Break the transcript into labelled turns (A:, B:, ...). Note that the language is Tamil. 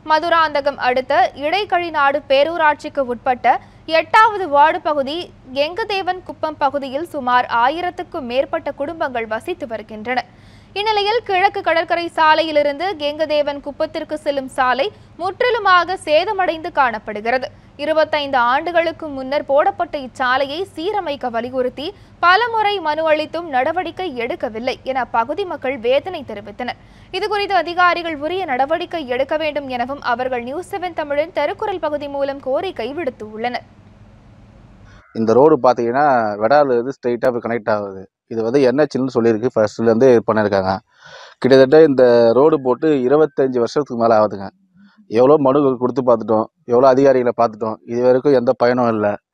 A: மதுராந்தகம் அடுத்த இடைக்கழிநாடு பேரூராட்சிக்கு உட்பட்ட எட்டாவது வார்டு பகுதி கெங்கதேவன் குப்பம் பகுதியில் சுமார் ஆயிரத்துக்கும் மேற்பட்ட குடும்பங்கள் வசித்து வருகின்றன இந்நிலையில் கிழக்கு கடற்கரை சாலையிலிருந்து கெங்கதேவன் குப்பத்திற்கு செல்லும் சாலை முற்றிலுமாக சேதமடைந்து காணப்படுகிறது இருபத்தைந்து ஆண்டுகளுக்கு முன்னர் போடப்பட்ட இச்சாலையை சீரமைக்க வலியுறுத்தி பலமுறை மனு அளித்தும் நடவடிக்கை எடுக்கவில்லை என அப்பகுதி மக்கள் வேதனை தெரிவித்தனர் இதுகுறித்து அதிகாரிகள் உரிய நடவடிக்கை எடுக்க வேண்டும் எனவும் அவர்கள் நியூஸ் செவன் தமிழின் தெருக்குறள் பகுதி மூலம் கோரிக்கை விடுத்துள்ளனர்
B: இந்த ரோடு பார்த்தீங்கன்னா வெடால இருந்து ஸ்ட்ரைட்டாக போய் கனெக்ட் ஆகுது இது வந்து என்ஹெச்னு சொல்லியிருக்கு ஃபர்ஸ்ட்லேருந்து இது பண்ணியிருக்காங்க கிட்டத்தட்ட இந்த ரோடு போட்டு இருபத்தஞ்சி வருஷத்துக்கு மேலே ஆகுதுங்க எவ்வளோ மனுகள் கொடுத்து பார்த்துட்டோம் எவ்வளோ அதிகாரிகளை பார்த்துட்டோம் இது வரைக்கும் எந்த பயனும் இல்லை